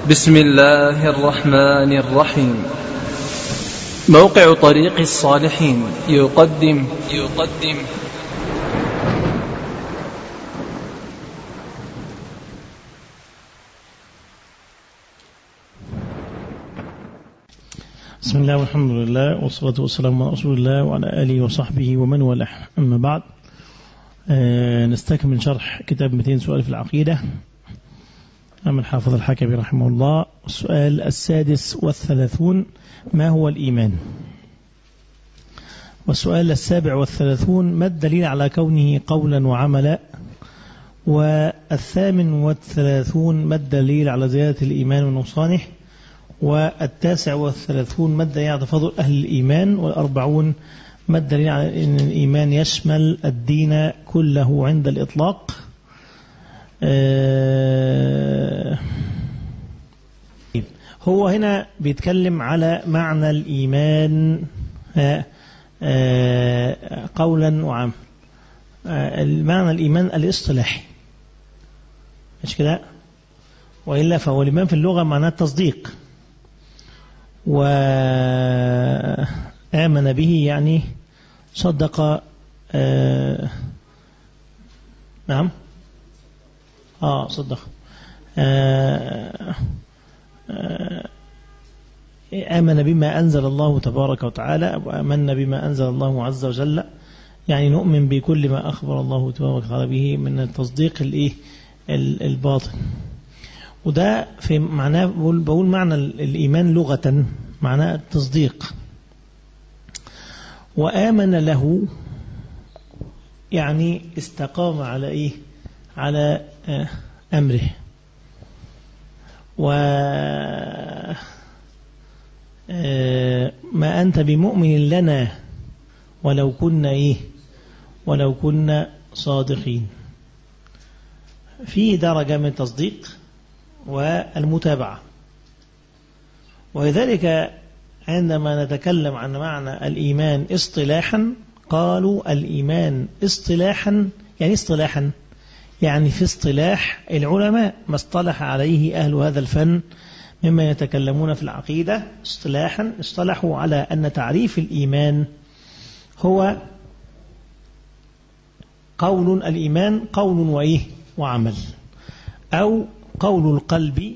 بسم الله الرحمن الرحيم موقع طريق الصالحين يقدم يقدم بسم الله والحمد لله والصلاة والسلام على رسول الله وعلى آله وصحبه ومن والاه أما بعد آه نستكمل شرح كتاب 200 سؤال في العقيدة أما الحافظ الحكمي رحمه الله السؤال السادس والثلاثون ما هو الإيمان والسؤال السابع والثلاثون ما الدليل على كونه قولا وعملا والثامن والثلاثون ما الدليل على زيادة الإيمان ونقصانه والتاسع والثلاثون ما الدليل على تفاضل أهل الإيمان والأربعون ما الدليل على أن الإيمان يشمل الدين كله عند الإطلاق هو هنا بيتكلم على معنى الإيمان قولا وعمل المعنى الإيمان الاصطلاحي مش كده وإلا فهو الإيمان في اللغة معناه التصديق وآمن به يعني صدق آه نعم آه صدق آه آه آمن بما أنزل الله تبارك وتعالى وآمنا بما أنزل الله عز وجل يعني نؤمن بكل ما أخبر الله تبارك وتعالى به من التصديق الإيه الباطن وده في معناه بقول, بقول معنى الإيمان لغة معناه التصديق وآمن له يعني استقام على إيه على أمره و ما أنت بمؤمن لنا ولو كنا إيه ولو كنا صادقين في درجة من التصديق والمتابعة ولذلك عندما نتكلم عن معنى الإيمان اصطلاحا قالوا الإيمان اصطلاحا يعني اصطلاحا يعني في اصطلاح العلماء ما اصطلح عليه أهل هذا الفن مما يتكلمون في العقيدة اصطلاحا اصطلحوا على أن تعريف الإيمان هو قول الإيمان قول وإيه وعمل أو قول القلب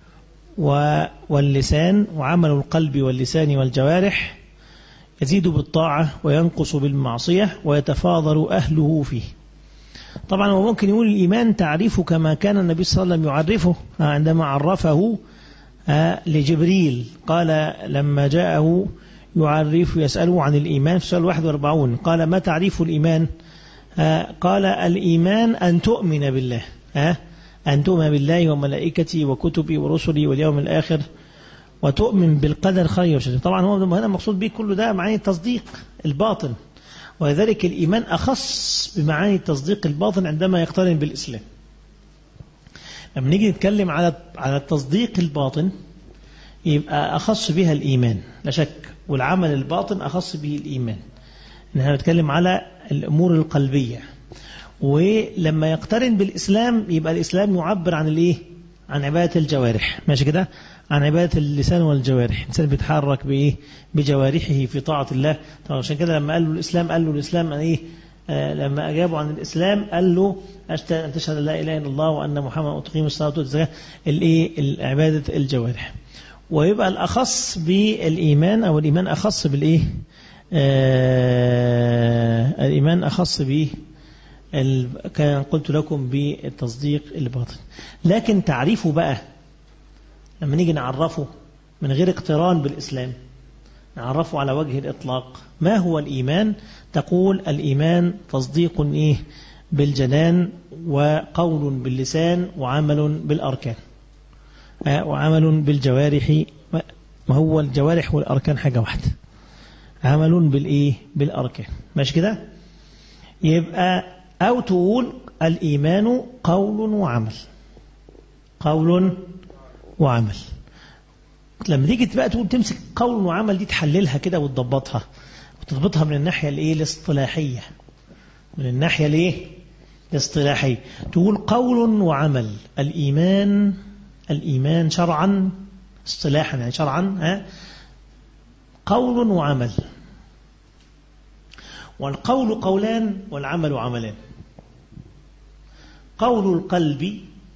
واللسان وعمل القلب واللسان والجوارح يزيد بالطاعة وينقص بالمعصية ويتفاضل أهله فيه طبعا هو ممكن يقول الإيمان تعريفه كما كان النبي صلى الله عليه وسلم يعرفه عندما عرفه لجبريل قال لما جاءه يعرف يسأله عن الإيمان في سؤال 41 قال ما تعريف الإيمان قال الإيمان أن تؤمن بالله أن تؤمن بالله وملائكته وكتبه ورسله واليوم الآخر وتؤمن بالقدر خير وشر طبعا هو هنا مقصود به كل ده معاني التصديق الباطن ولذلك الإيمان أخص بمعاني التصديق الباطن عندما يقترن بالإسلام لما نيجي نتكلم على على التصديق الباطن يبقى أخص بها الإيمان لا شك والعمل الباطن أخص به الإيمان نحن نتكلم على الأمور القلبية ولما يقترن بالإسلام يبقى الإسلام يعبر عن الإيه عن عبادة الجوارح ماشي كده عن عبادة اللسان والجوارح الإنسان بيتحرك بإيه بجوارحه في طاعة الله طبعا عشان كده لما قال له الإسلام قال له الإسلام إيه آه لما أجابوا عن الإسلام قال له أن تشهد لا إله إلا الله وأن محمد تقيم الصلاة والزكاة الإيه عبادة الجوارح ويبقى الأخص بالإيمان أو الإيمان أخص بالإيه آه الإيمان أخص به كان قلت لكم بالتصديق الباطن لكن تعريفه بقى لما نيجي نعرفه من غير اقتران بالإسلام نعرفه على وجه الإطلاق ما هو الإيمان تقول الإيمان تصديق إيه بالجنان وقول باللسان وعمل بالأركان وعمل بالجوارح ما هو الجوارح والأركان حاجة واحدة عمل بالإيه بالأركان ماشي كده يبقى أو تقول الإيمان قول وعمل قول وعمل لما تيجي بقى تقول تمسك قول وعمل دي تحللها كده وتضبطها وتضبطها من الناحية الايه الاصطلاحية من الناحية الايه الاصطلاحية تقول قول وعمل الإيمان الإيمان شرعا اصطلاحا يعني شرعا ها قول وعمل والقول قولان والعمل عملان قول القلب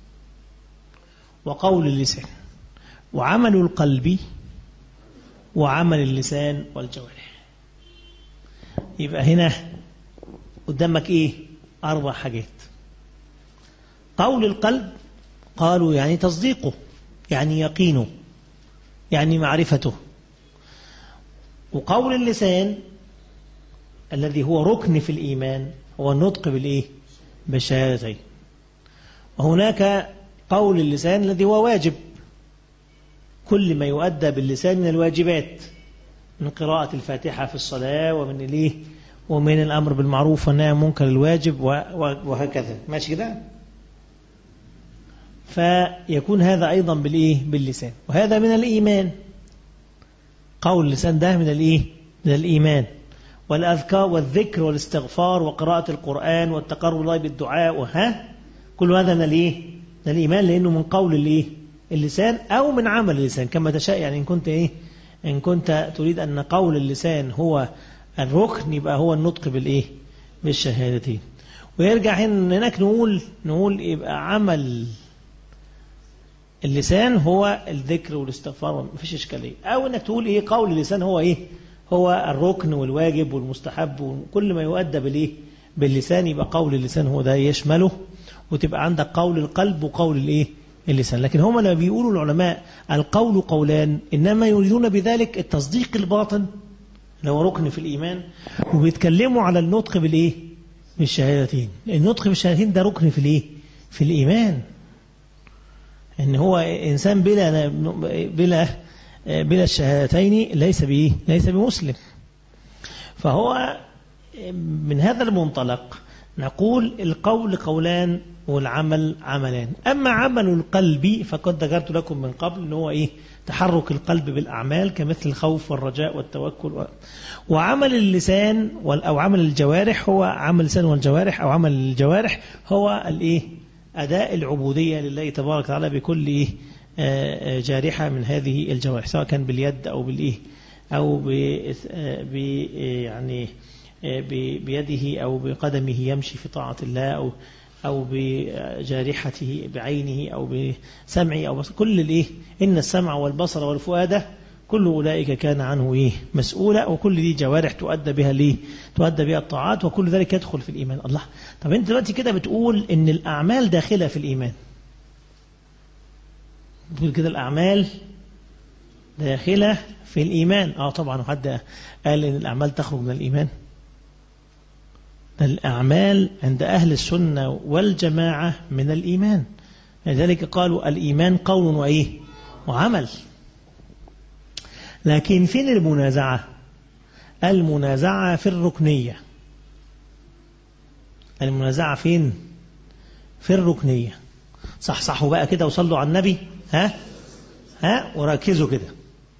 وقول اللسان وعمل القلب وعمل اللسان والجوارح يبقى هنا قدامك ايه اربع حاجات قول القلب قالوا يعني تصديقه يعني يقينه يعني معرفته وقول اللسان الذي هو ركن في الإيمان هو النطق بالإيه بالشهادتين وهناك قول اللسان الذي هو واجب كل ما يؤدى باللسان من الواجبات من قراءة الفاتحة في الصلاة ومن الإيه ومن الأمر بالمعروف والنهي عن المنكر الواجب وهكذا ماشي كده فيكون هذا أيضا بالإيه باللسان وهذا من الإيمان قول اللسان ده من الإيه من الإيمان والأذكار والذكر والاستغفار وقراءة القرآن والتقرب الله بالدعاء وها كل هذا من الإيه من الإيمان لأنه من قول الإيه اللسان أو من عمل اللسان كما تشاء يعني إن كنت إيه إن كنت تريد أن قول اللسان هو الركن يبقى هو النطق بالإيه بالشهادتين ويرجع هناك نقول نقول يبقى عمل اللسان هو الذكر والاستغفار ما فيش إشكالية أو أنك تقول إيه قول اللسان هو إيه هو الركن والواجب والمستحب وكل ما يؤدى بالإيه باللسان يبقى قول اللسان هو ده يشمله وتبقى عندك قول القلب وقول الإيه اللسان لكن هم لما بيقولوا العلماء القول قولان إنما يريدون بذلك التصديق الباطن اللي هو ركن في الإيمان وبيتكلموا على النطق بالإيه بالشهادتين النطق بالشهادتين ده ركن في الإيه في الإيمان ان هو انسان بلا بلا بلا الشهادتين ليس بايه ليس بمسلم فهو من هذا المنطلق نقول القول قولان والعمل عملان أما عمل القلب فقد ذكرت لكم من قبل أنه هو إيه تحرك القلب بالأعمال كمثل الخوف والرجاء والتوكل و... وعمل اللسان أو عمل الجوارح هو عمل اللسان والجوارح أو عمل الجوارح هو الإيه أداء العبودية لله تبارك وتعالى بكل إيه جارحة من هذه الجوارح سواء كان باليد أو بالإيه أو ب يعني بيده أو بقدمه يمشي في طاعة الله أو أو بجارحته بعينه أو بسمعه أو كل الإيه إن السمع والبصر والفؤاد كل أولئك كان عنه إيه مسؤولة وكل دي جوارح تؤدى بها ليه تؤدى بها الطاعات وكل ذلك يدخل في الإيمان الله طب أنت دلوقتي كده بتقول إن الأعمال داخلة في الإيمان بتقول كده الأعمال داخلة في الإيمان آه طبعا وحد قال إن الأعمال تخرج من الإيمان الأعمال عند أهل السنة والجماعة من الإيمان لذلك قالوا الإيمان قول وإيه وعمل لكن فين المنازعة المنازعة في الركنية المنازعة فين في الركنية صح صحوا بقى كده وصلوا على النبي ها ها وركزوا كده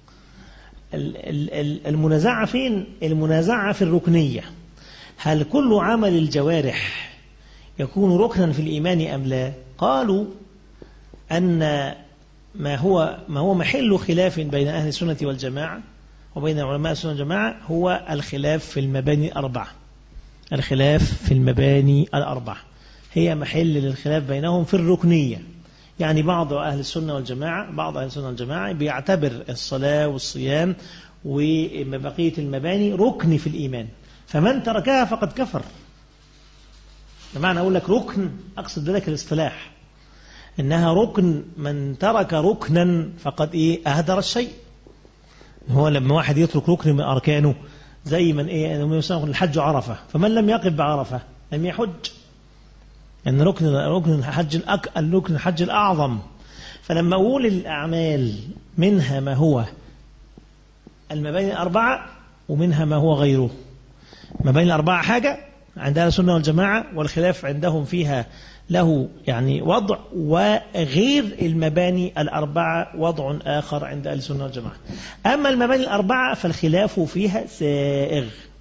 المنازعة فين المنازعة في الركنية هل كل عمل الجوارح يكون ركنا في الإيمان أم لا قالوا أن ما هو ما هو محل خلاف بين أهل السنة والجماعة وبين علماء السنة والجماعة هو الخلاف في المباني الأربعة الخلاف في المباني الأربعة هي محل للخلاف بينهم في الركنية يعني بعض أهل السنة والجماعة بعض أهل السنة والجماعة بيعتبر الصلاة والصيام وبقية المباني ركن في الإيمان فمن تركها فقد كفر بمعنى أقول لك ركن أقصد بذلك الاصطلاح إنها ركن من ترك ركنا فقد إيه أهدر الشيء هو لما واحد يترك ركن من أركانه زي من إيه الحج عرفة فمن لم يقف بعرفة لم يحج أن ركن ركن الحج الأك ركن الحج الأعظم فلما أقول الأعمال منها ما هو المباني الأربعة ومنها ما هو غيره مباني الأربعة حاجة عند أهل السنة والجماعة والخلاف عندهم فيها له يعني وضع وغير المباني الأربعة وضع آخر عند أهل السنة والجماعة أما المباني الأربعة فالخلاف فيها سائغ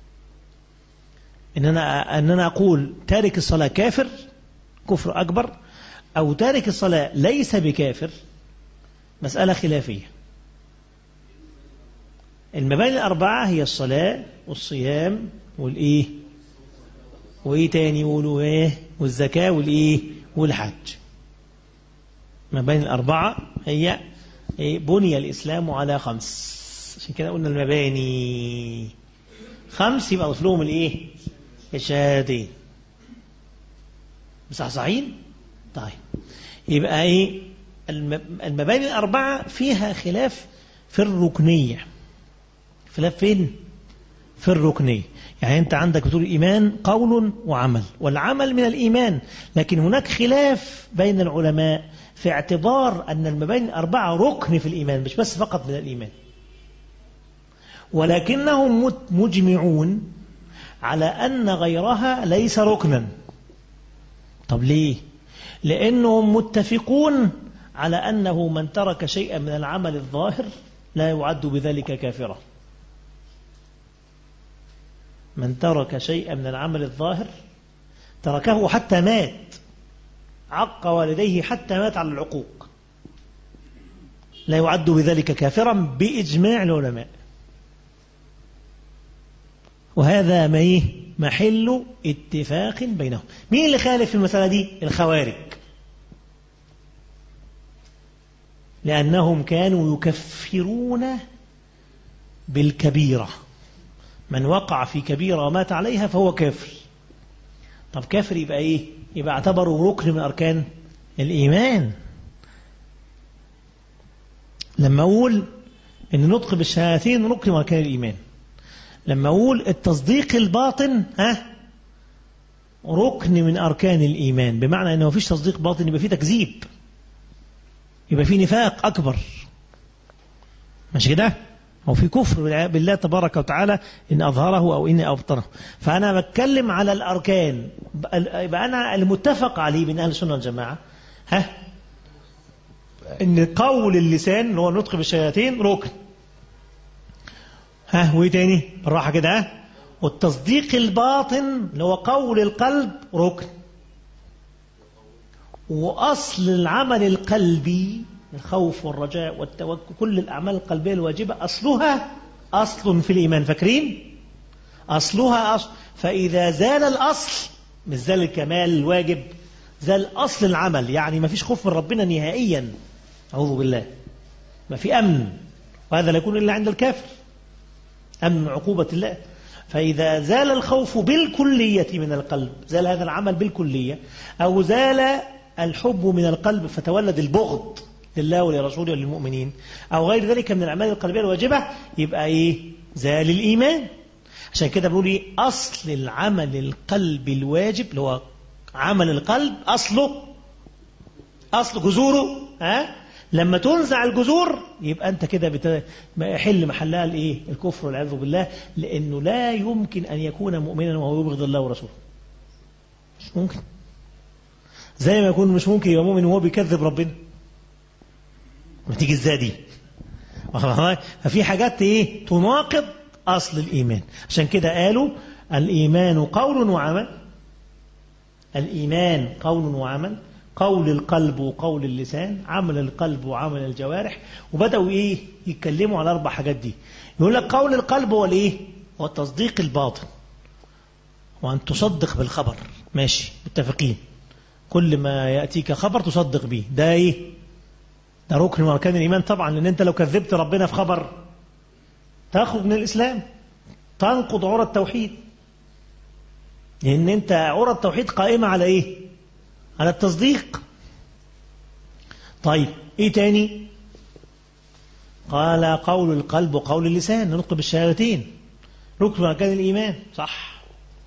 إن أنا, أن أنا أقول تارك الصلاة كافر كفر أكبر أو تارك الصلاة ليس بكافر مسألة خلافية المباني الأربعة هي الصلاة والصيام والإيه وإيه تاني يقولوا إيه والزكاة والإيه والحج المباني الأربعة هي إيه بني الإسلام على خمس عشان كده قلنا المباني خمس يبقى أضيف لهم الإيه الشهادتين مصحصحين طيب يبقى إيه المباني الأربعة فيها خلاف في الركنية خلاف فين في الركنية يعني أنت عندك بتقول الإيمان قول وعمل والعمل من الإيمان لكن هناك خلاف بين العلماء في اعتبار أن المباني الأربعة ركن في الإيمان مش بس فقط من الإيمان ولكنهم مجمعون على أن غيرها ليس ركنا طب ليه لأنهم متفقون على أنه من ترك شيئا من العمل الظاهر لا يعد بذلك كافرا من ترك شيئا من العمل الظاهر تركه حتى مات عق والديه حتى مات على العقوق لا يعد بذلك كافرا بإجماع العلماء وهذا ما إيه؟ محل اتفاق بينهم مين اللي خالف في المسألة دي الخوارج لأنهم كانوا يكفرون بالكبيرة من وقع في كبيرة ومات عليها فهو كافر طب كافر يبقى إيه يبقى اعتبروا ركن من أركان الإيمان لما أقول أن نطق بالشهادتين ركن من أركان الإيمان لما أقول التصديق الباطن ها ركن من أركان الإيمان بمعنى أنه فيش تصديق باطن يبقى فيه تكذيب يبقى فيه نفاق أكبر ماشي كده أو في كفر بالله تبارك وتعالى إن أظهره أو إن أبطنه فأنا بتكلم على الأركان يبقى أنا المتفق عليه من أهل السنة والجماعة ها إن قول اللسان اللي هو النطق بالشياطين ركن ها وإيه تاني بالراحة كده ها والتصديق الباطن اللي هو قول القلب ركن وأصل العمل القلبي الخوف والرجاء والتوكل كل الأعمال القلبية الواجبة أصلها أصل في الإيمان فاكرين أصلها أصل فإذا زال الأصل مش زال الكمال الواجب زال أصل العمل يعني ما فيش خوف من ربنا نهائيا أعوذ بالله ما في أمن وهذا لا يكون إلا عند الكافر أمن من عقوبة الله فإذا زال الخوف بالكلية من القلب زال هذا العمل بالكلية أو زال الحب من القلب فتولد البغض لله ولرسوله وللمؤمنين أو غير ذلك من الأعمال القلبية الواجبة يبقى إيه زال الإيمان عشان كده بنقول إيه أصل العمل القلبي الواجب اللي هو عمل القلب أصله أصل جذوره ها لما تنزع الجذور يبقى أنت كده بت... يحل محلها الإيه الكفر والعياذ بالله لأنه لا يمكن أن يكون مؤمنا وهو يبغض الله ورسوله مش ممكن زي ما يكون مش ممكن يبقى مؤمن وهو بيكذب ربنا ما تيجي ازاي دي ففي حاجات ايه تناقض اصل الايمان عشان كده قالوا الايمان قول وعمل الايمان قول وعمل قول القلب وقول اللسان عمل القلب وعمل الجوارح وبداوا ايه يتكلموا على اربع حاجات دي يقول لك قول القلب هو الايه هو التصديق الباطن وان تصدق بالخبر ماشي متفقين كل ما ياتيك خبر تصدق به ده ايه ده ركن من أركان الإيمان طبعا لأن أنت لو كذبت ربنا في خبر تخرج من الإسلام تنقض عرى التوحيد لأن أنت عرى التوحيد قائمة على إيه على التصديق طيب إيه تاني قال قول القلب وقول اللسان نطق بالشهادتين ركن من أركان الإيمان صح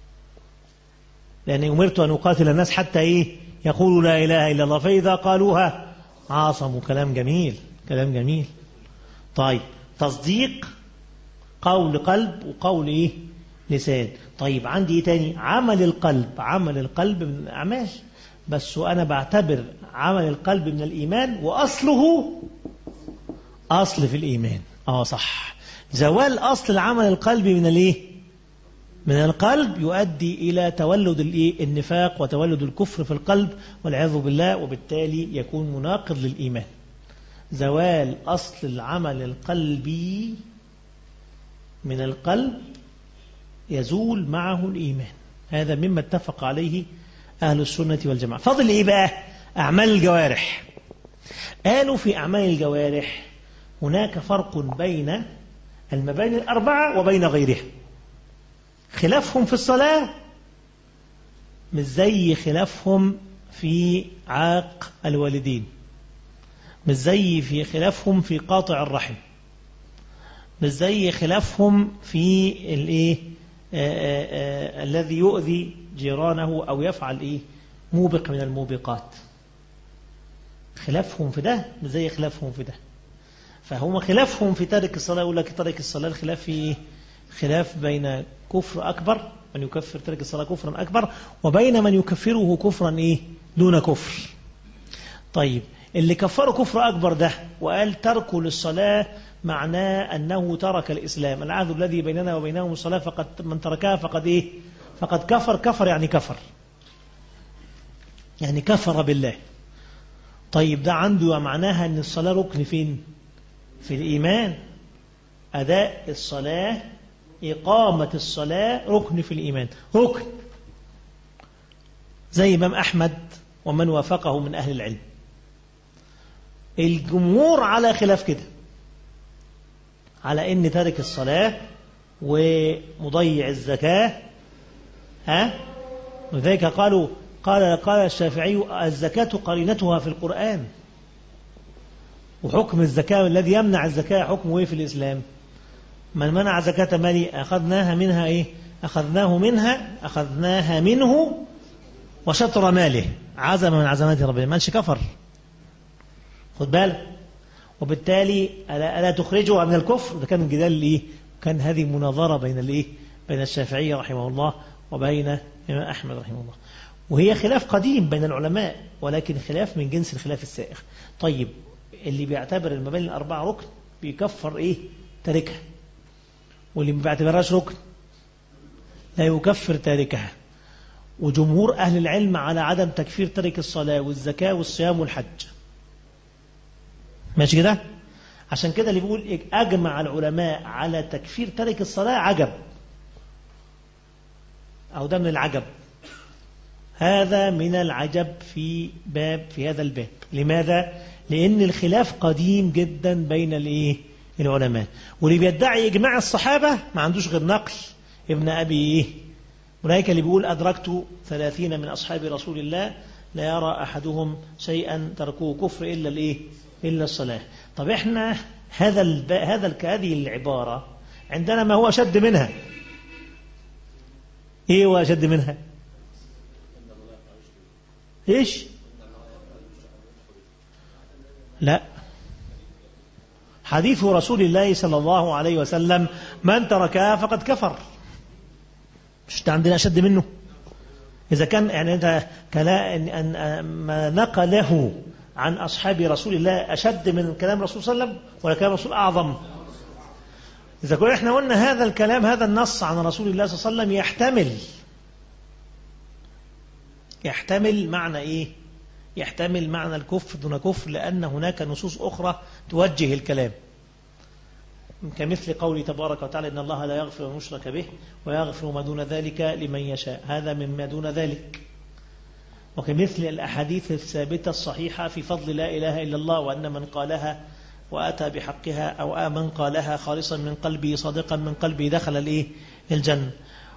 لأني أمرت أن أقاتل الناس حتى إيه يقولوا لا إله إلا الله فإذا قالوها عاصموا كلام جميل كلام جميل طيب تصديق قول قلب وقول ايه لسان طيب عندي ايه تاني عمل القلب عمل القلب من الاعمال بس انا بعتبر عمل القلب من الايمان واصله اصل في الايمان اه صح زوال اصل العمل القلبي من الايه من القلب يؤدي إلى تولد النفاق وتولد الكفر في القلب والعياذ بالله وبالتالي يكون مناقض للإيمان زوال أصل العمل القلبي من القلب يزول معه الإيمان هذا مما اتفق عليه أهل السنة والجماعة فضل إيه بقى أعمال الجوارح قالوا في أعمال الجوارح هناك فرق بين المباني الأربعة وبين غيرها خلافهم في الصلاة مش زي خلافهم في عاق الوالدين مش زي في خلافهم في قاطع الرحم مش زي خلافهم في الايه الذي يؤذي جيرانه او يفعل ايه موبق من الموبقات خلافهم في ده مش زي خلافهم في ده فهم خلافهم في ترك الصلاة يقول لك ترك الصلاة الخلاف في إيه؟ خلاف بين كفر أكبر من يكفر ترك الصلاة كفرا أكبر وبين من يكفره كفرا إيه دون كفر طيب اللي كفره كفر أكبر ده وقال تركه للصلاة معناه أنه ترك الإسلام العهد الذي بيننا وبينهم الصلاة فقد من تركها فقد إيه فقد كفر كفر يعني كفر يعني كفر بالله طيب ده عنده معناها أن الصلاة ركن فين في الإيمان أداء الصلاة إقامة الصلاة ركن في الإيمان ركن زي إمام أحمد ومن وافقه من أهل العلم الجمهور على خلاف كده على ان تارك الصلاة ومضيع الزكاة ها وذلك قالوا قال قال الشافعي الزكاة قرينتها في القرآن وحكم الزكاة الذي يمنع الزكاة حكمه ايه في الإسلام من منع زكاة مالي أخذناها منها ايه أخذناه منها أخذناها منه وشطر ماله عزم من عزمات ربنا ما كفر خد بالك وبالتالي ألا, ألا تخرجه من الكفر ده كان الجدال الايه كان هذه مناظرة بين الايه بين الشافعية رحمه الله وبين الإمام أحمد رحمه الله وهي خلاف قديم بين العلماء ولكن خلاف من جنس الخلاف السائغ طيب اللي بيعتبر المباني الأربعة ركن بيكفر إيه تاركها واللي ما بيعتبرهاش ركن لا يكفر تاركها وجمهور أهل العلم على عدم تكفير ترك الصلاة والزكاة والصيام والحج ماشي كده عشان كده اللي بيقول أجمع العلماء على تكفير ترك الصلاة عجب أو ده من العجب هذا من العجب في باب في هذا الباب لماذا؟ لأن الخلاف قديم جدا بين الايه العلماء واللي بيدعي إجماع الصحابة ما عندوش غير نقل ابن أبي إيه أولئك اللي بيقول أدركت ثلاثين من أصحاب رسول الله لا يرى أحدهم شيئا تركوه كفر إلا الإيه إلا الصلاة طب إحنا هذا الب... هذا الك... هذه العبارة عندنا ما هو أشد منها إيه هو أشد منها إيش لا حديث رسول الله صلى الله عليه وسلم من تركها فقد كفر مش عندنا أشد منه إذا كان يعني أنت كلا أن ما نقله عن أصحاب رسول الله أشد من كلام رسول صلى الله عليه وسلم ولا كلام رسول أعظم إذا كنا إحنا قلنا هذا الكلام هذا النص عن رسول الله صلى الله عليه وسلم يحتمل يحتمل معنى إيه يحتمل معنى الكفر دون كفر لأن هناك نصوص أخرى توجه الكلام كمثل قوله تبارك وتعالى إن الله لا يغفر المشرك به ويغفر ما دون ذلك لمن يشاء هذا مما دون ذلك وكمثل الأحاديث الثابتة الصحيحة في فضل لا إله إلا الله وأن من قالها وأتى بحقها أو من قالها خالصا من قلبه صادقا من قلبه دخل الإيه الجنة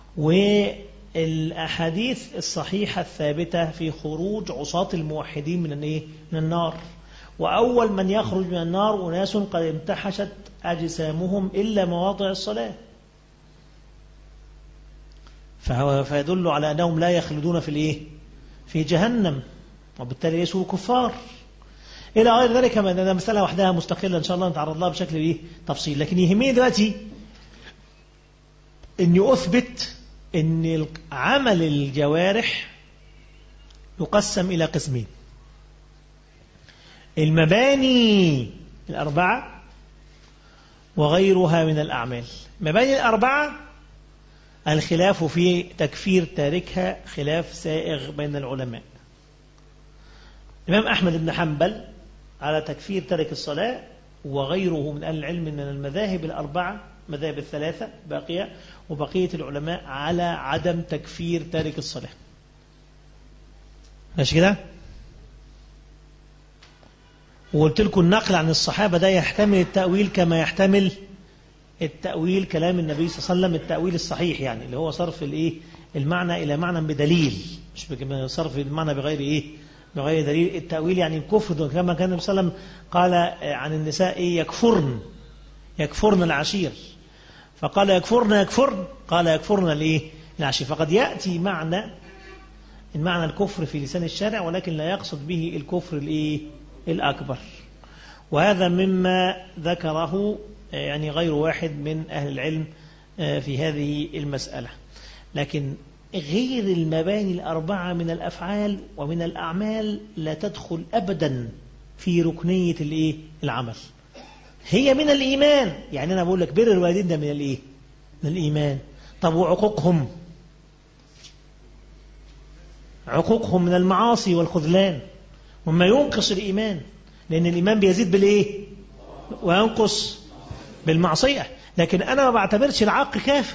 والأحاديث الصحيحة الثابتة في خروج عصاة الموحدين من الإيه من النار وأول من يخرج من النار أناس قد امتحشت أجسامهم إلا مواضع الصلاة فهو فيدل على أنهم لا يخلدون في الإيه في جهنم وبالتالي ليسوا كفار إلى غير ذلك من مسألة وحدها مستقلة إن شاء الله نتعرض لها بشكل إيه تفصيل لكن يهمني دلوقتي أني أثبت أن عمل الجوارح يقسم إلى قسمين المباني الأربعة وغيرها من الأعمال مباني الأربعة الخلاف في تكفير تاركها خلاف سائغ بين العلماء الإمام أحمد بن حنبل على تكفير ترك الصلاة وغيره من أهل العلم من المذاهب الأربعة مذاهب الثلاثة باقية وبقية العلماء على عدم تكفير تارك الصلاة ماشي كده وقلت لكم النقل عن الصحابة ده يحتمل التأويل كما يحتمل التأويل كلام النبي صلى الله عليه وسلم التأويل الصحيح يعني اللي هو صرف الايه المعنى إلى معنى بدليل مش صرف المعنى بغير ايه بغير دليل التأويل يعني الكفر كما كان النبي صلى الله عليه وسلم قال عن النساء إيه يكفرن يكفرن العشير فقال يكفرن يكفرن قال يكفرن الايه العشير فقد يأتي معنى المعنى الكفر في لسان الشارع ولكن لا يقصد به الكفر الايه الأكبر وهذا مما ذكره يعني غير واحد من أهل العلم في هذه المسألة لكن غير المباني الأربعة من الأفعال ومن الأعمال لا تدخل أبدا في ركنية الإيه؟ العمل هي من الإيمان يعني أنا بقول لك بر الوالدين ده من الإيه من الإيمان طب وعقوقهم عقوقهم من المعاصي والخذلان وما ينقص الإيمان لأن الإيمان بيزيد بالإيه وينقص بالمعصية لكن أنا ما بعتبرش العق كافر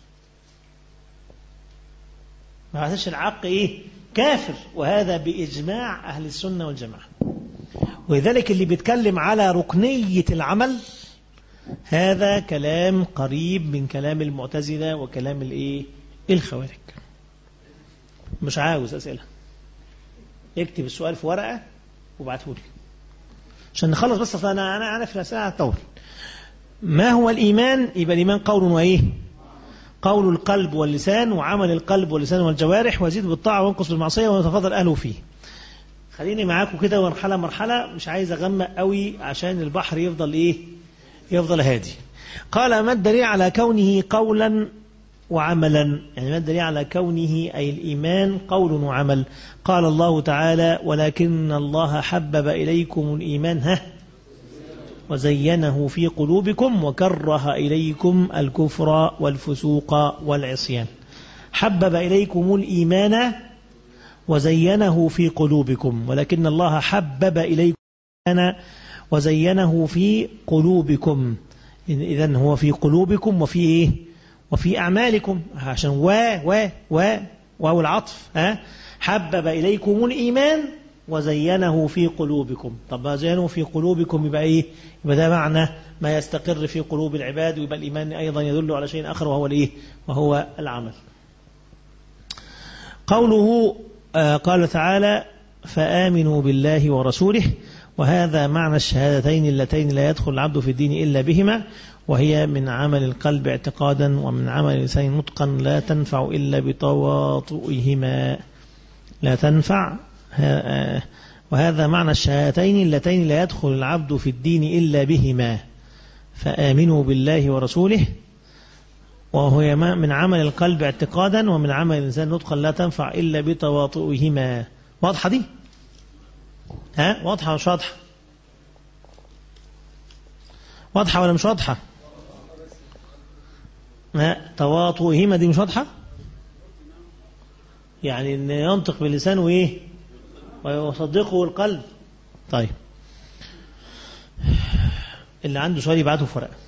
ما بعتبرش العق إيه كافر وهذا بإجماع أهل السنة والجماعة ولذلك اللي بيتكلم على ركنية العمل هذا كلام قريب من كلام المعتزلة وكلام الإيه الخوارج مش عاوز أسئلة اكتب السؤال في ورقة وابعته لي عشان نخلص بس أنا أنا أنا في الأسئلة هطول ما هو الإيمان يبقى الإيمان قول وإيه قول القلب واللسان وعمل القلب واللسان والجوارح ويزيد بالطاعة وينقص بالمعصية ويتفضل أهله فيه خليني معاكم كده مرحلة مرحلة مش عايز أغمق قوي عشان البحر يفضل إيه يفضل هادي قال ما الدليل على كونه قولا وعملا يعني ما الدليل على كونه أي الإيمان قول وعمل قال الله تعالى ولكن الله حبب إليكم الإيمان ها وزينه في قلوبكم وكره إليكم الكفر والفسوق والعصيان حبب إليكم الإيمان وزينه في قلوبكم ولكن الله حبب إليكم الإيمان وزينه في قلوبكم إذن هو في قلوبكم وفي إيه وفي أعمالكم عشان و و و واو العطف ها حبب إليكم الإيمان وزينه في قلوبكم طب ما زينه في قلوبكم يبقى إيه يبقى ده معنى ما يستقر في قلوب العباد ويبقى الإيمان أيضا يدل على شيء آخر وهو الإيه وهو العمل قوله آه قال تعالى فآمنوا بالله ورسوله وهذا معنى الشهادتين اللتين لا يدخل العبد في الدين إلا بهما وهي من عمل القلب اعتقادا ومن عمل اللسان نطقا لا تنفع إلا بتواطؤهما لا تنفع وهذا معنى الشهادتين اللتين لا يدخل العبد في الدين إلا بهما فآمنوا بالله ورسوله وهو من عمل القلب اعتقادا ومن عمل الإنسان نطقا لا تنفع إلا بتواطؤهما واضحة دي ها واضحة مش واضحة واضحة ولا مش واضحة ها تواطؤهما دي مش واضحة يعني ان ينطق باللسان وايه ويصدقه القلب طيب اللي عنده سؤال يبعته في ورقه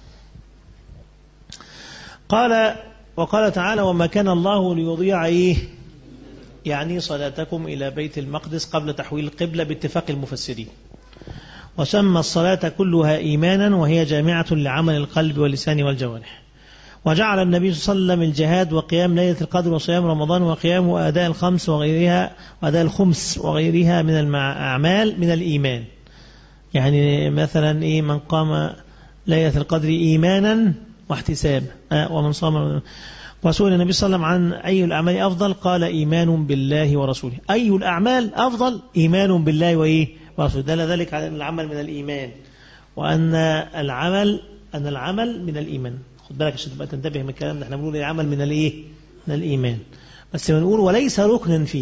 قال وقال تعالى وما كان الله ليضيع ايه يعني صلاتكم إلى بيت المقدس قبل تحويل القبلة باتفاق المفسرين وسمى الصلاة كلها إيمانا وهي جامعة لعمل القلب واللسان والجوارح وجعل النبي صلى الله عليه وسلم الجهاد وقيام ليلة القدر وصيام رمضان وقيام وأداء الخمس وغيرها وأداء الخمس وغيرها من الأعمال من الإيمان يعني مثلا إيه من قام ليلة القدر إيمانا واحتسابا آه ومن صام وسئل النبي صلى الله عليه وسلم عن أي الأعمال أفضل قال إيمان بالله ورسوله أي الأعمال أفضل إيمان بالله وإيه ورسوله دل ذلك على أن العمل من الإيمان وأن العمل أن العمل من الإيمان خد بالك عشان تبقى تنتبه من الكلام ده احنا بنقول العمل من الإيه من الإيمان بس بنقول وليس ركنا فيه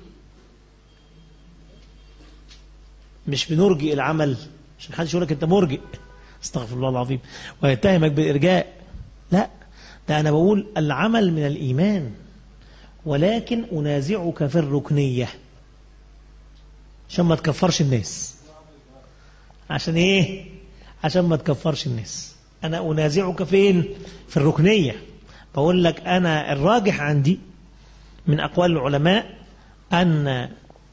مش بنرجئ العمل عشان حدش يقول لك انت مرجئ استغفر الله العظيم ويتهمك بالإرجاء لا ده أنا بقول العمل من الإيمان ولكن أنازعك في الركنية عشان ما تكفرش الناس عشان ايه عشان ما تكفرش الناس انا انازعك فين في الركنية بقول لك انا الراجح عندي من اقوال العلماء ان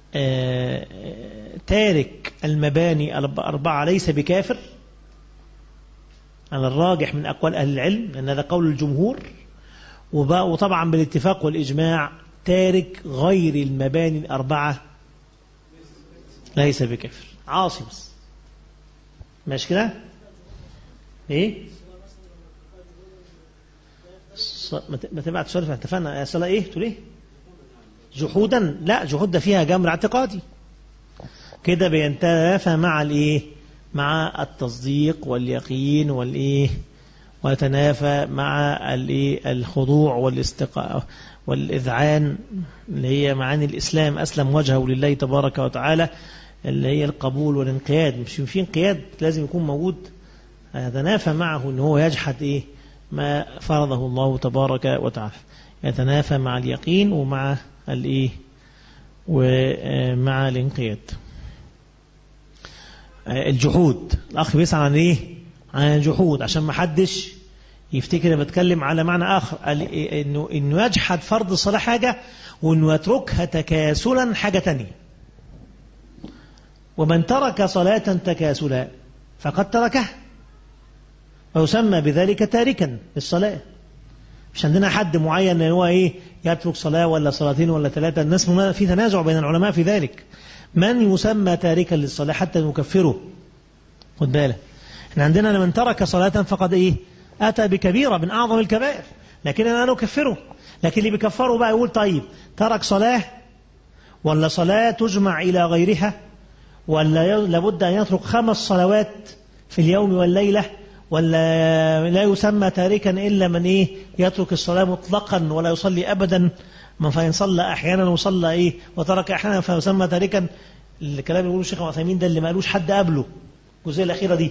تارك المباني الأربعة ليس بكافر على الراجح من أقوال أهل العلم لأن هذا قول الجمهور وطبعا بالاتفاق والإجماع تارك غير المباني الأربعة ليس بكافر عاصي بس ماشي كده ايه ما تبعت سؤال اتفقنا صلاة ايه تقول ايه جحودا لا جحود ده فيها جمر اعتقادي كده بينتفى مع الايه مع التصديق واليقين والايه ويتنافى مع الايه الخضوع والاستقاء والاذعان اللي هي معاني الاسلام اسلم وجهه لله تبارك وتعالى اللي هي القبول والانقياد مش في انقياد لازم يكون موجود يتنافى معه ان هو يجحد ايه ما فرضه الله تبارك وتعالى يتنافى مع اليقين ومع الايه ومع الانقياد الجحود الاخ بيسأل عن ايه عن الجحود عشان ما حدش يفتكر بتكلم على معنى اخر انه انه يجحد فرض الصلاه حاجه وانه يتركها تكاسلا حاجه تانية ومن ترك صلاه تكاسلا فقد تركها ويسمى بذلك تاركا للصلاه مش عندنا حد معين ان هو ايه يترك صلاه ولا صلاتين ولا ثلاثه الناس في تنازع بين العلماء في ذلك من يسمى تاركا للصلاه حتى نكفره خد بالك احنا عندنا من ترك صلاه فقد ايه اتى بكبيره من اعظم الكبائر لكن انا نكفره لكن اللي بيكفره بقى يقول طيب ترك صلاه ولا صلاه تجمع الى غيرها ولا لابد ان يترك خمس صلوات في اليوم والليله ولا لا يسمى تاركا إلا من إيه يترك الصلاة مطلقا ولا يصلي أبدا من فإن صلى أحيانا وصلى إيه وترك أحيانا فيسمى تاركا الكلام اللي يقوله الشيخ عثيمين ده اللي ما قالوش حد قبله الجزئية الأخيرة دي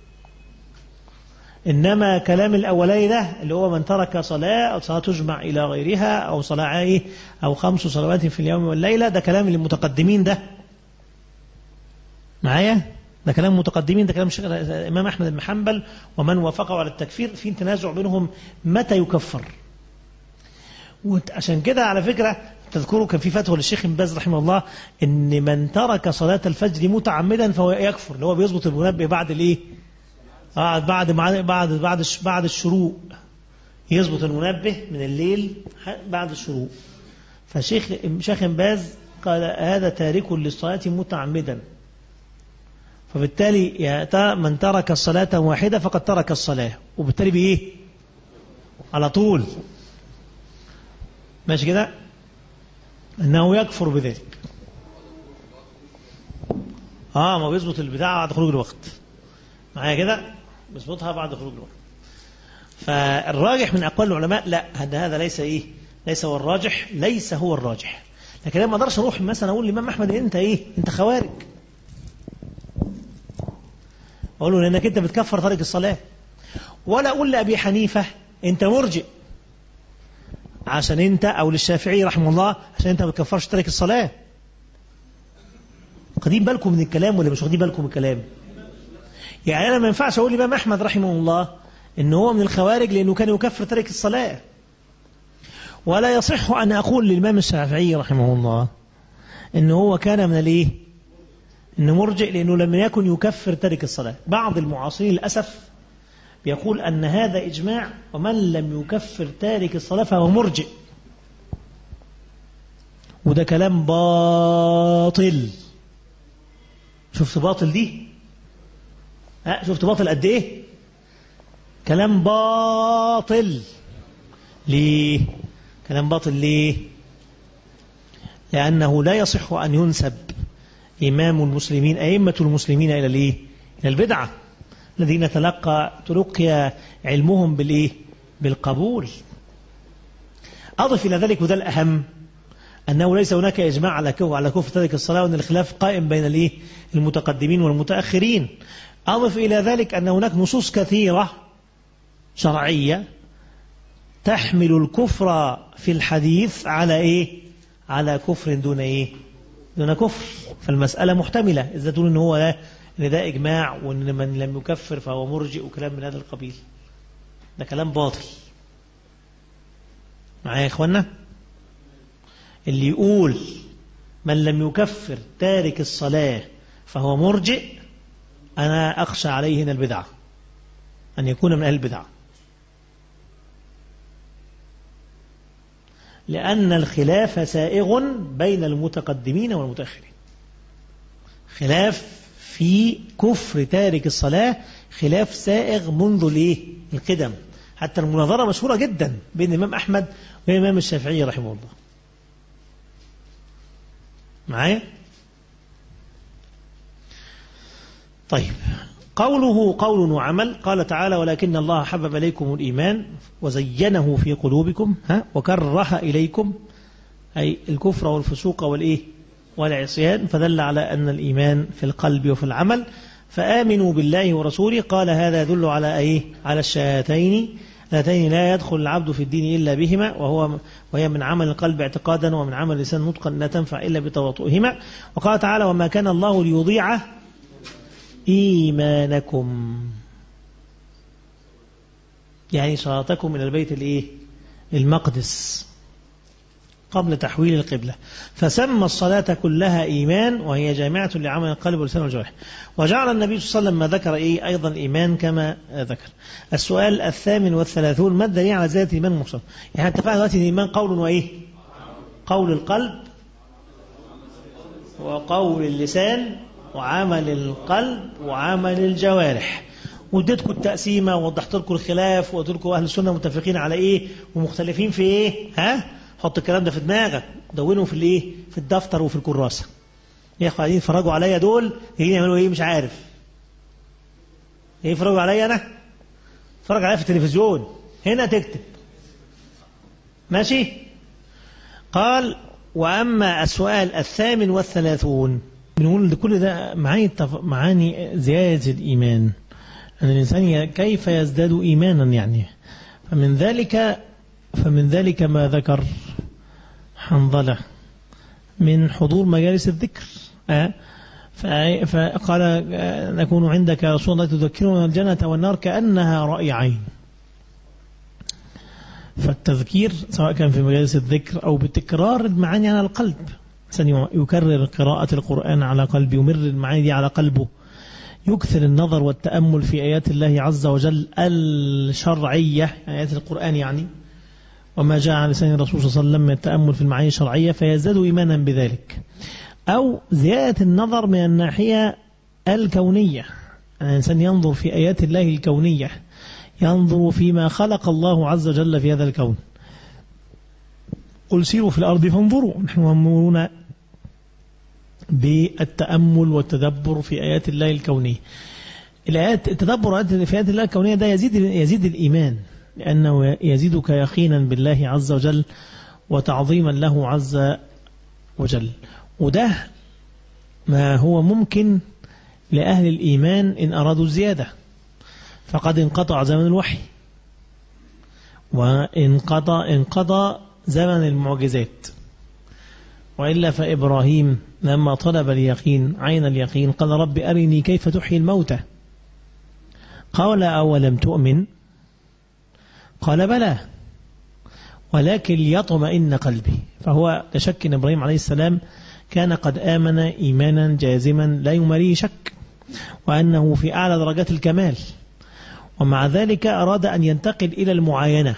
إنما كلام الأولاني ده اللي هو من ترك صلاة أو صلاة تجمع إلى غيرها أو صلاة إيه أو خمس صلوات في اليوم والليلة ده كلام المتقدمين ده معايا ده كلام متقدمين ده كلام الإمام أحمد بن حنبل ومن وافقه على التكفير في تنازع بينهم متى يكفر عشان كده على فكرة تذكروا كان في فتوى للشيخ بن باز رحمه الله ان من ترك صلاة الفجر متعمدا فهو يكفر اللي هو بيظبط المنبه بعد الايه بعد بعد بعد بعد بعد الشروق يظبط المنبه من الليل بعد الشروق فشيخ شيخ باز قال هذا تارك للصلاة متعمدا فبالتالي من ترك الصلاة واحدة فقد ترك الصلاة وبالتالي بإيه على طول ماشي كده أنه يكفر بذلك آه ما بيظبط البتاع بعد خروج الوقت معايا كده بيظبطها بعد خروج الوقت فالراجح من أقوال العلماء لا أن هذا ليس إيه ليس هو الراجح ليس هو الراجح لكن ما اقدرش اروح مثلا اقول للامام احمد انت ايه انت خوارج أقول له لأنك أنت بتكفر تارك الصلاة ولا أقول لأبي حنيفة أنت مرجئ عشان أنت أو للشافعي رحمه الله عشان أنت ما بتكفرش تارك الصلاة واخدين بالكم من الكلام ولا مش واخدين بالكم من الكلام يعني أنا ما ينفعش أقول للإمام أحمد رحمه الله إن هو من الخوارج لأنه كان يكفر تارك الصلاة ولا يصح أن أقول للإمام الشافعي رحمه الله إن هو كان من الإيه انه مرجئ لانه لم يكن يكفر ترك الصلاه بعض المعاصرين للاسف بيقول ان هذا اجماع ومن لم يكفر تارك الصلاه فهو مرجئ وده كلام باطل شفت باطل دي ها شفت باطل قد ايه كلام باطل ليه كلام باطل ليه لأنه لا يصح أن ينسب إمام المسلمين أئمة المسلمين إلى الإيه؟ إلى البدعة الذين تلقى تلقي علمهم بالإيه؟ بالقبول أضف إلى ذلك وده الأهم أنه ليس هناك إجماع على كفر على كفر ترك الصلاة وأن الخلاف قائم بين الإيه؟ المتقدمين والمتأخرين أضف إلى ذلك أن هناك نصوص كثيرة شرعية تحمل الكفر في الحديث على إيه؟ على كفر دون إيه؟ دون كفر فالمسألة محتملة إذا تقول إن هو ان ده اجماع وان من لم يكفر فهو مرجئ وكلام من هذا القبيل ده كلام باطل معايا يا اخوانا اللي يقول من لم يكفر تارك الصلاة فهو مرجئ أنا أخشى عليه هنا البدعة أن يكون من أهل البدعة لأن الخلاف سائغ بين المتقدمين والمتأخرين خلاف في كفر تارك الصلاة خلاف سائغ منذ الايه القدم حتى المناظرة مشهورة جدا بين الإمام أحمد والإمام الشافعي رحمه الله معايا طيب قوله قول وعمل قال تعالى ولكن الله حبب إليكم الإيمان وزينه في قلوبكم ها وكره إليكم أي الكفر والفسوق والإيه والعصيان فدل على أن الإيمان في القلب وفي العمل فآمنوا بالله ورسوله قال هذا يدل على أيه على الشهاتين اللتين لا يدخل العبد في الدين إلا بهما وهو وهي من عمل القلب اعتقادا ومن عمل اللسان نطقا لا تنفع إلا بتواطؤهما وقال تعالى وما كان الله ليضيع إيمانكم يعني صلاتكم من البيت الإيه المقدس قبل تحويل القبلة فسمى الصلاة كلها إيمان وهي جامعة لعمل القلب واللسان والجوارح وجعل النبي صلى الله عليه وسلم ما ذكر إيه أيضا الإيمان كما ذكر السؤال الثامن والثلاثون ما الدليل على زيادة الإيمان المقصود يعني اتفقنا دلوقتي الإيمان قول وإيه قول القلب وقول اللسان وعمل القلب وعمل الجوارح واديتكم التقسيمة ووضحت لكم الخلاف وقلت لكم أهل السنة متفقين على إيه ومختلفين في إيه ها حط الكلام ده في دماغك دونه في الايه في الدفتر وفي الكراسه يا اخوة قاعدين يتفرجوا عليا دول يجي يعملوا ايه مش عارف ايه يتفرجوا عليا انا اتفرج عليا في التلفزيون هنا تكتب ماشي قال واما السؤال الثامن والثلاثون بنقول كل ده معاني معاني زياده الايمان ان الانسان كيف يزداد ايمانا يعني فمن ذلك فمن ذلك ما ذكر حنظلة من حضور مجالس الذكر أه؟ فقال نكون عندك يا رسول الله تذكرنا الجنة والنار كأنها رأي عين فالتذكير سواء كان في مجالس الذكر أو بتكرار المعاني على القلب يكرر قراءة القرآن على قلبه يمر المعاني دي على قلبه يكثر النظر والتأمل في آيات الله عز وجل الشرعية آيات القرآن يعني وما جاء عن لسان الرسول صلى الله عليه وسلم من التأمل في المعاني الشرعية فيزداد إيمانا بذلك أو زيادة النظر من الناحية الكونية الإنسان ينظر في آيات الله الكونية ينظر فيما خلق الله عز وجل في هذا الكون قل سيروا في الأرض فانظروا نحن مأمورون بالتأمل والتدبر في آيات الله الكونية الآيات التدبر في آيات الله الكونية ده يزيد يزيد الإيمان لأنه يزيدك يقينا بالله عز وجل وتعظيما له عز وجل وده ما هو ممكن لأهل الإيمان إن أرادوا الزيادة فقد انقطع زمن الوحي وانقضى انقضى زمن المعجزات وإلا فإبراهيم لما طلب اليقين عين اليقين قال رب أرني كيف تحيي الموتى قال أولم تؤمن قال بلى ولكن ليطمئن قلبي فهو تشك أن إبراهيم عليه السلام كان قد آمن إيمانا جازما لا يماريه شك وأنه في أعلى درجات الكمال ومع ذلك أراد أن ينتقل إلى المعاينة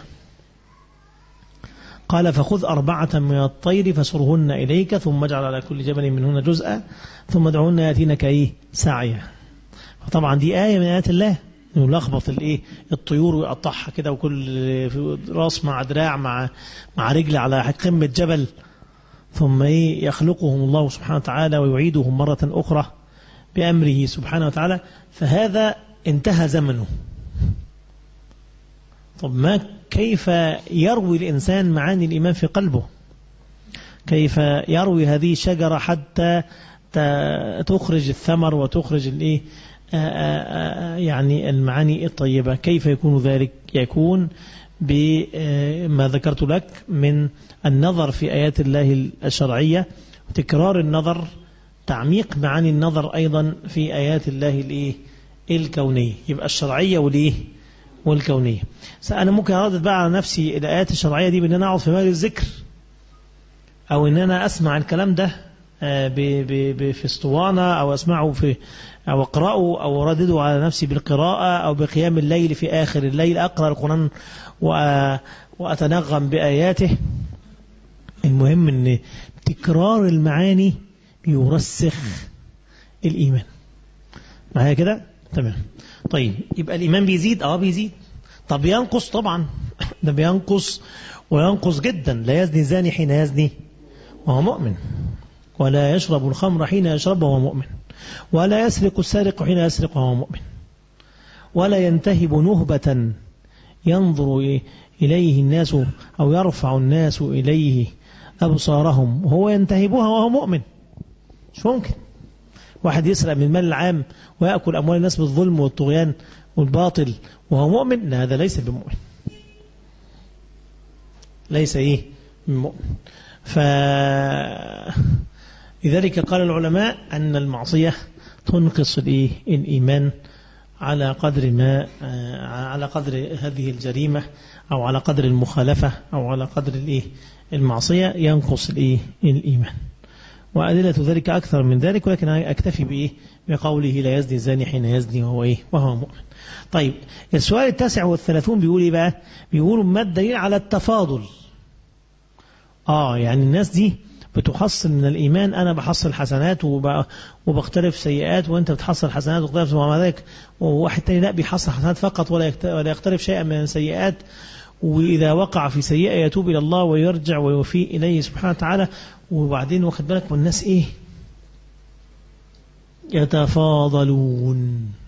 قال فخذ أربعة من الطير فسرهن إليك ثم اجعل على كل جبل منهن جزءا ثم ادعوهن يأتينك إيه سعيا فطبعا دي آية من آيات الله يلخبط الايه الطيور ويقطعها كده وكل راس مع دراع مع مع رجل على قمه جبل ثم ايه يخلقهم الله سبحانه وتعالى ويعيدهم مره اخرى بامره سبحانه وتعالى فهذا انتهى زمنه طب ما كيف يروي الانسان معاني الايمان في قلبه كيف يروي هذه الشجره حتى تخرج الثمر وتخرج الايه يعني المعاني الطيبة كيف يكون ذلك يكون بما ذكرت لك من النظر في آيات الله الشرعية وتكرار النظر تعميق معاني النظر أيضا في آيات الله الإيه الكونية يبقى الشرعية والإيه والكونية أنا ممكن أردد بقى على نفسي الآيات الشرعية دي بأن أنا أقعد في مجلس ذكر أو أن أنا أسمع الكلام ده في اسطوانة أو أسمعه في أو أقرأه أو أردده على نفسي بالقراءة أو بقيام الليل في آخر الليل أقرأ القرآن وأتنغم بآياته المهم أن تكرار المعاني يرسخ الإيمان معايا كده تمام طيب يبقى الإيمان بيزيد اه بيزيد طب ينقص طبعا ده بينقص وينقص جدا لا يزني زاني حين يزني وهو مؤمن ولا يشرب الخمر حين يشرب وهو مؤمن ولا يسرق السارق حين يسرق وهو مؤمن ولا ينتهب نهبة ينظر إليه الناس أو يرفع الناس إليه أبصارهم وهو ينتهبها وهو مؤمن مش ممكن واحد يسرق من المال العام ويأكل أموال الناس بالظلم والطغيان والباطل وهو مؤمن لا هذا ليس بمؤمن ليس إيه بمؤمن ف لذلك قال العلماء أن المعصية تنقص الإيه الإيمان على قدر ما على قدر هذه الجريمة أو على قدر المخالفة أو على قدر الإيه المعصية ينقص الإيه الإيمان وأدلة ذلك أكثر من ذلك ولكن أكتفي بإيه بقوله لا يزني الزاني حين يزني وهو إيه وهو مؤمن طيب السؤال التاسع والثلاثون بيقول إيه بقى بيقولوا ما الدليل على التفاضل آه يعني الناس دي بتحصل من الإيمان أنا بحصل حسنات وبختلف سيئات وأنت بتحصل حسنات وبتختلف مع ذلك وواحد تاني لا بيحصل حسنات فقط ولا ولا يختلف شيئا من السيئات وإذا وقع في سيئة يتوب إلى الله ويرجع ويوفي إليه سبحانه وتعالى وبعدين واخد بالك والناس إيه يتفاضلون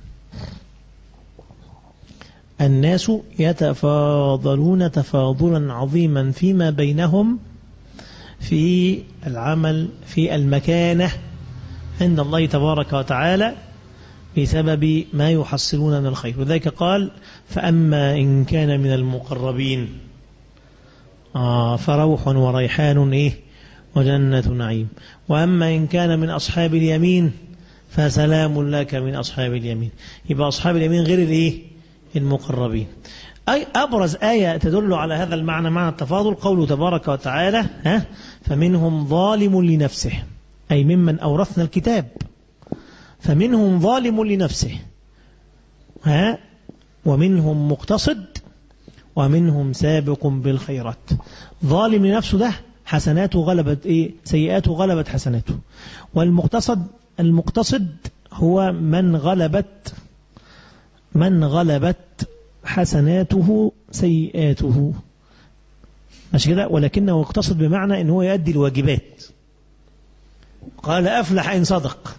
الناس يتفاضلون تفاضلا عظيما فيما بينهم في العمل في المكانة عند الله تبارك وتعالى بسبب ما يحصلون من الخير وذلك قال فأما إن كان من المقربين آه فروح وريحان إيه وجنة نعيم وأما إن كان من أصحاب اليمين فسلام لك من أصحاب اليمين يبقى أصحاب اليمين غير الإيه المقربين أي أبرز آية تدل على هذا المعنى معنى التفاضل قوله تبارك وتعالى ها فمنهم ظالم لنفسه أي ممن أورثنا الكتاب فمنهم ظالم لنفسه ها ومنهم مقتصد ومنهم سابق بالخيرات ظالم لنفسه ده حسناته غلبت إيه سيئاته غلبت حسناته والمقتصد المقتصد هو من غلبت من غلبت حسناته سيئاته ماشي كده ولكنه يقتصد بمعنى ان هو يؤدي الواجبات قال أفلح إن صدق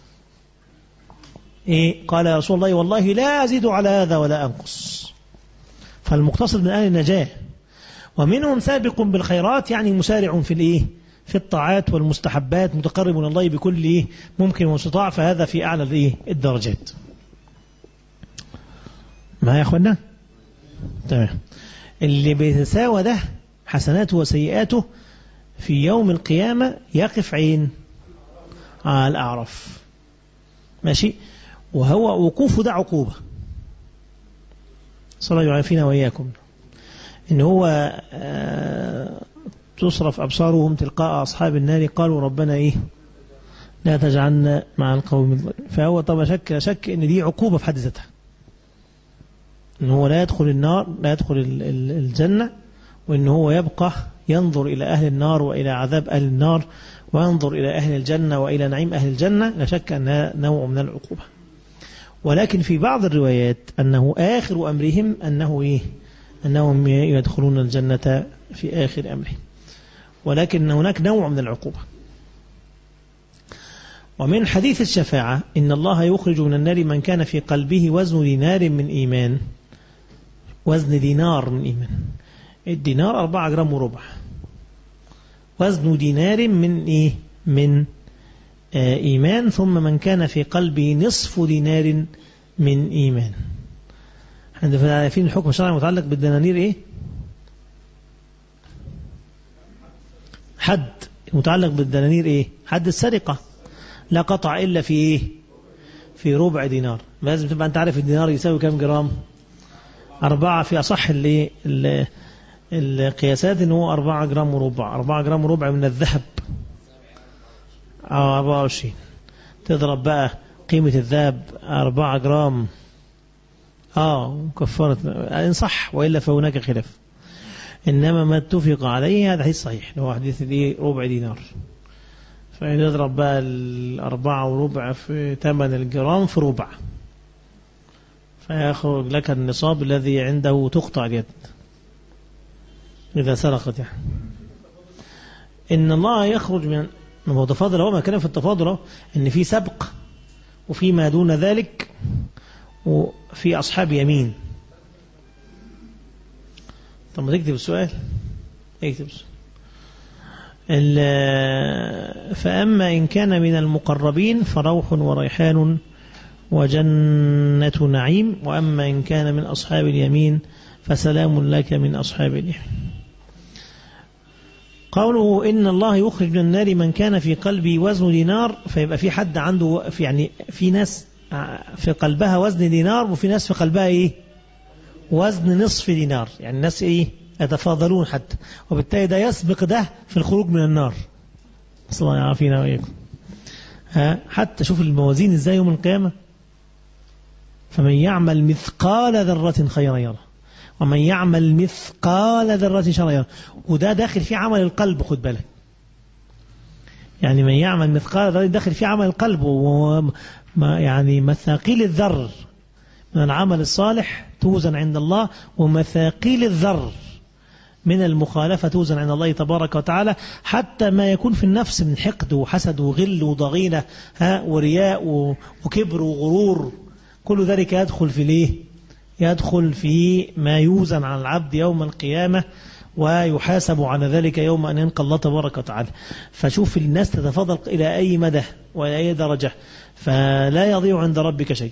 إيه قال يا رسول الله والله لا أزيد على هذا ولا أنقص فالمقتصد من أهل النجاة ومنهم سابق بالخيرات يعني مسارع في الإيه في الطاعات والمستحبات متقرب من الله بكل إيه ممكن واستطاع فهذا في أعلى الإيه الدرجات ما يا أخوانا تمام اللي بيتساوى ده حسناته وسيئاته في يوم القيامة يقف عين على الأعرف ماشي وهو وقوفه ده عقوبة صلى الله يعافينا وإياكم إن هو تصرف أبصارهم تلقاء أصحاب النار قالوا ربنا إيه لا تجعلنا مع القوم الظالمين فهو طبعا شك شك إن دي عقوبة في حد ذاتها إن هو لا يدخل النار لا يدخل الجنة وإن هو يبقى ينظر إلى أهل النار وإلى عذاب أهل النار وينظر إلى أهل الجنة وإلى نعيم أهل الجنة لا شك أنها نوع من العقوبة ولكن في بعض الروايات أنه آخر أمرهم أنه إيه أنهم يدخلون الجنة في آخر أمرهم ولكن هناك نوع من العقوبة ومن حديث الشفاعة إن الله يخرج من النار من كان في قلبه وزن دينار من إيمان وزن دينار من إيمان الدينار أربعة جرام وربع وزن دينار من إيه من آه إيمان ثم من كان في قلبه نصف دينار من إيمان احنا عارفين الحكم الشرعي متعلق بالدنانير إيه حد متعلق بالدنانير إيه حد السرقة لا قطع إلا في إيه في ربع دينار لازم تبقى أنت عارف الدينار يساوي كم جرام أربعة في أصح اللي القياسات إن هو أربعة جرام وربع أربعة جرام وربع من الذهب أو أربعة وعشرين تضرب بقى قيمة الذهب أربعة جرام آه كفارة إن صح وإلا فهناك خلاف إنما ما اتفق عليه هذا حديث صحيح هو حديث دي ربع دينار فنضرب بقى الأربعة وربع في ثمن الجرام في ربع فيخرج لك النصاب الذي عنده تقطع اليد إذا سرقت يعني إن الله يخرج من ما هو تفاضل هو ما كان في التفاضل إن في سبق وفي ما دون ذلك وفي أصحاب يمين طب ما تكتب السؤال اكتب السؤال فأما إن كان من المقربين فروح وريحان وجنة نعيم وأما إن كان من أصحاب اليمين فسلام لك من أصحاب اليمين قوله إن الله يخرج من النار من كان في قلبه وزن دينار فيبقى في حد عنده في يعني في ناس في قلبها وزن دينار وفي ناس في قلبها إيه وزن نصف دينار يعني الناس إيه يتفاضلون حتى وبالتالي ده يسبق ده في الخروج من النار صلى الله يعافينا وإياكم ها حتى شوف الموازين ازاي يوم القيامة فمن يعمل مثقال ذرة خيرا يره ومن يعمل مثقال ذرة شرا يره وده داخل في عمل القلب خد بالك يعني من يعمل مثقال ذرة داخل في عمل القلب وما يعني مثاقيل الذر من العمل الصالح توزن عند الله ومثاقيل الذر من المخالفة توزن عند الله تبارك وتعالى حتى ما يكون في النفس من حقد وحسد وغل وضغينة ها ورياء وكبر وغرور كل ذلك يدخل في ليه يدخل في ما يوزن على العبد يوم القيامة ويحاسب على ذلك يوم أن ينقى الله تبارك وتعالى فشوف الناس تتفضل إلى أي مدى وإلى أي درجة فلا يضيع عند ربك شيء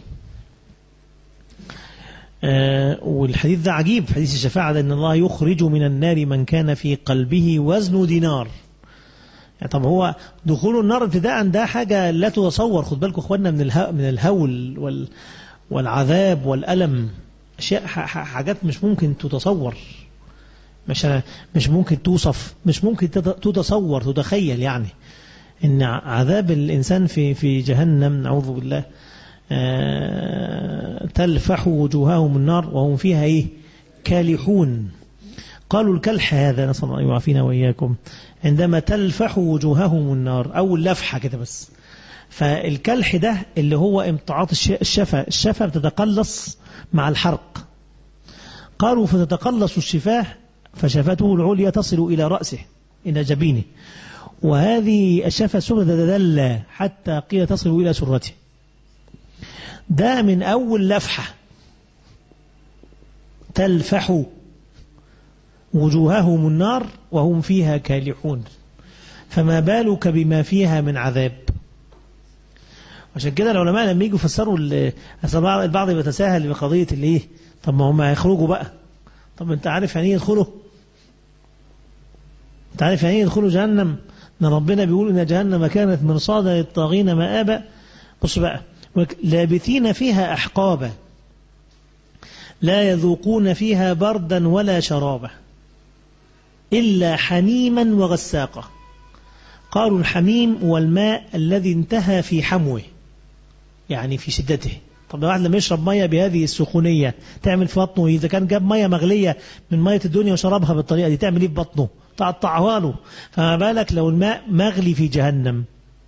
آه والحديث ده عجيب حديث الشفاعة ده أن الله يخرج من النار من كان في قلبه وزن دينار يعني طب هو دخول النار ابتداء ده حاجة لا تتصور خد بالكم اخواننا من الهول, من الهول وال والعذاب والألم أشياء حاجات مش ممكن تتصور مش مش ممكن توصف مش ممكن تتصور تتخيل يعني ان عذاب الإنسان في في جهنم نعوذ بالله تلفح وجوههم النار وهم فيها إيه كالحون قالوا الكلح هذا نسأل الله يعافينا وإياكم عندما تلفح وجوههم النار أو اللفحة كده بس فالكلح ده اللي هو امتعاط الشفا الشفا بتتقلص مع الحرق قالوا فتتقلص الشفاه فشفته العليا تصل إلى رأسه إلى جبينه وهذه الشفة سنة تتدلى حتى قيل تصل إلى سرته ده من أول لفحة تلفح وجوههم النار وهم فيها كالحون فما بالك بما فيها من عذاب عشان كده العلماء لما يجوا يفسروا البعض بيتساهل بقضية الايه طب ما هم هيخرجوا بقى طب انت عارف يعني ايه يدخلوا انت عارف يعني ايه يدخلوا جهنم ان ربنا بيقول ان جهنم كانت مرصادا للطاغين مآبا بص بقى لابثين فيها أحقابا لا يذوقون فيها بردا ولا شرابا إلا حميما وغساقا قالوا الحميم والماء الذي انتهى في حموه يعني في شدته طب الواحد لما يشرب مية بهذه السخونية تعمل في بطنه إذا كان جاب مية مغلية من مية الدنيا وشربها بالطريقة دي تعمل إيه في بطنه تقطعها له فما بالك لو الماء مغلي في جهنم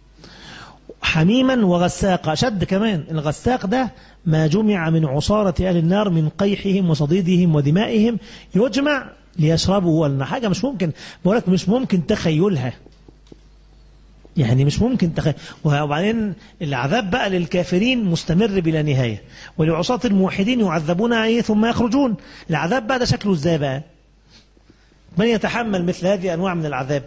حميما وغساقا شد كمان الغساق ده ما جمع من عصارة أهل النار من قيحهم وصديدهم ودمائهم يجمع ليشربوا ولنا حاجة مش ممكن بقولك مش ممكن تخيلها يعني مش ممكن تخيل وبعدين العذاب بقى للكافرين مستمر بلا نهاية ولعصاة الموحدين يعذبون عليه ثم يخرجون العذاب بقى ده شكله ازاي بقى من يتحمل مثل هذه أنواع من العذاب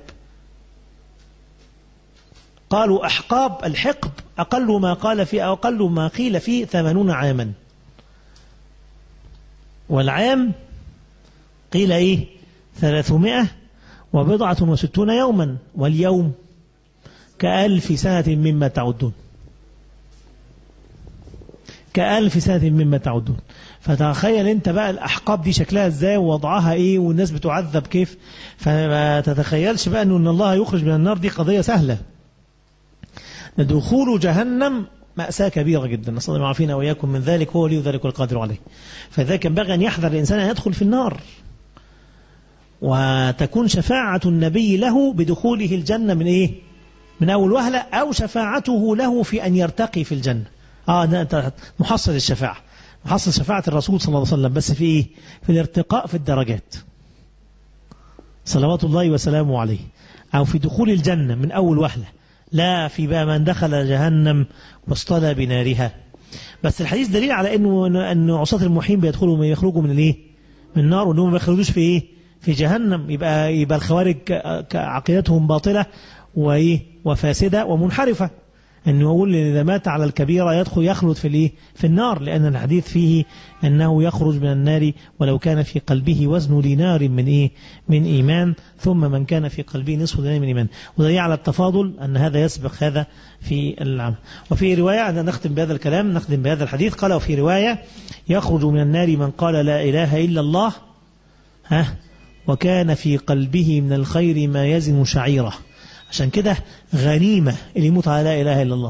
قالوا أحقاب الحقب أقل ما قال فيه أو أقل ما قيل فيه ثمانون عاما والعام قيل إيه ثلاثمائة وبضعة وستون يوما واليوم كألف سنة مما تعدون كألف سنة مما تعدون فتخيل انت بقى الأحقاب دي شكلها ازاي ووضعها ايه والناس بتعذب كيف فما تتخيلش بقى ان الله يخرج من النار دي قضية سهلة دخول جهنم مأساة كبيرة جدا نسأل الله يعافينا وإياكم من ذلك هو ولي ذلك القادر عليه فذلك ينبغي أن يحذر الإنسان أن يدخل في النار وتكون شفاعة النبي له بدخوله الجنة من إيه من أول وهلة أو شفاعته له في أن يرتقي في الجنة آه محصل الشفاعة محصل شفاعة الرسول صلى الله عليه وسلم بس في إيه في الارتقاء في الدرجات صلوات الله وسلامه عليه أو في دخول الجنة من أول وهلة لا في بقى من دخل جهنم واصطلى بنارها بس الحديث دليل على انه ان عصاة الموحين بيدخلوا يخرجوا من الايه من النار وانهم ما يخرجوش في ايه في جهنم يبقى يبقى الخوارج عقيدتهم باطله وايه وفاسده ومنحرفه انه يقول اذا مات على الكبيره يدخل يخلد في الايه في النار لان الحديث فيه انه يخرج من النار ولو كان في قلبه وزن دينار من ايه من ايمان ثم من كان في قلبه نصف دينار من ايمان ودليل على التفاضل ان هذا يسبق هذا في العمل وفي روايه أن نختم بهذا الكلام نختم بهذا الحديث قال وفي روايه يخرج من النار من قال لا اله الا الله ها وكان في قلبه من الخير ما يزن شعيره عشان كده غنيمة اللي يموت على لا إله إلا الله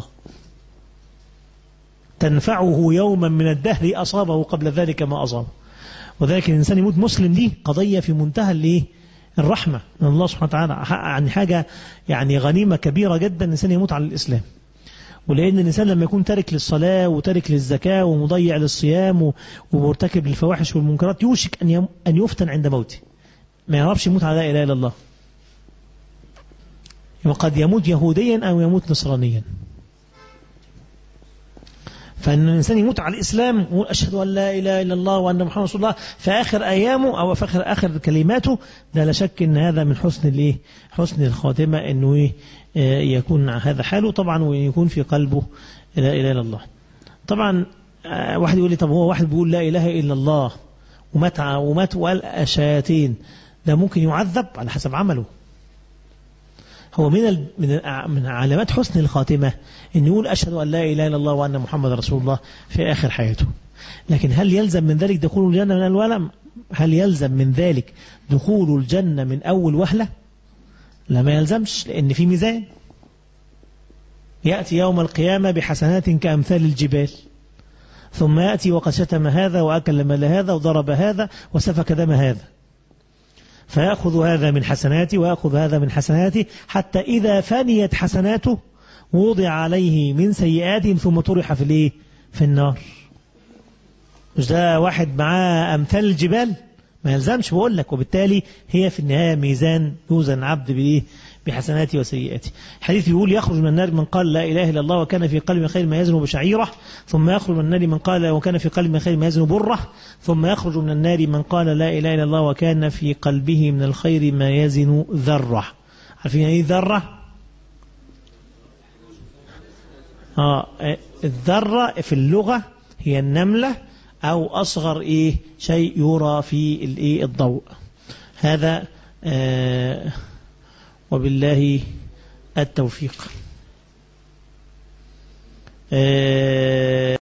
تنفعه يوما من الدهر أصابه قبل ذلك ما أصابه وذلك الإنسان يموت مسلم دي قضية في منتهى الايه الرحمة من الله سبحانه وتعالى يعني حاجة يعني غنيمة كبيرة جدا الإنسان يموت على الإسلام ولأن الإنسان لما يكون تارك للصلاة وتارك للزكاة ومضيع للصيام ومرتكب للفواحش والمنكرات يوشك أن أن يفتن عند موته ما يعرفش يموت على لا إله إلا الله وقد يموت يهوديا أو يموت نصرانيا فأن الإنسان يموت على الإسلام ويقول أشهد أن لا إله إلا الله وأن محمد رسول الله في آخر أيامه أو في آخر آخر كلماته ده لا شك أن هذا من حسن الإيه حسن الخاتمة أنه إيه يكون هذا حاله طبعا ويكون في قلبه لا إله إلا الله طبعا واحد يقول لي طب هو واحد بيقول لا إله إلا الله ومات ومات وقال أشاتين ده ممكن يعذب على حسب عمله هو من من من علامات حسن الخاتمة أن يقول أشهد أن لا إله إلا الله وأن محمد رسول الله في آخر حياته لكن هل يلزم من ذلك دخول الجنة من الولم هل يلزم من ذلك دخول الجنة من أول وهلة لا ما يلزمش لأن في ميزان يأتي يوم القيامة بحسنات كأمثال الجبال ثم يأتي وقد شتم هذا وأكل مال هذا وضرب هذا وسفك دم هذا فيأخذ هذا من حسناته ويأخذ هذا من حسناته حتى إذا فنيت حسناته وضع عليه من سيئات ثم طرح في الايه في النار مش ده واحد معاه أمثال الجبال ما يلزمش بقول لك وبالتالي هي في النهاية ميزان يوزن عبد بإيه بحسناته وسيئاته حديث يقول يخرج من النار من قال لا إله إلا الله وكان في قلب خير ما يزن بشعيرة ثم يخرج من النار من قال وكان في قلب خير ما يزن بره ثم يخرج من النار من قال لا إله إلا الله وكان في قلبه من الخير ما يزن ذرة عارفين ايه ذرة آه الذرة في اللغة هي النملة أو أصغر إيه شيء يرى في الإيه الضوء هذا آه وبالله التوفيق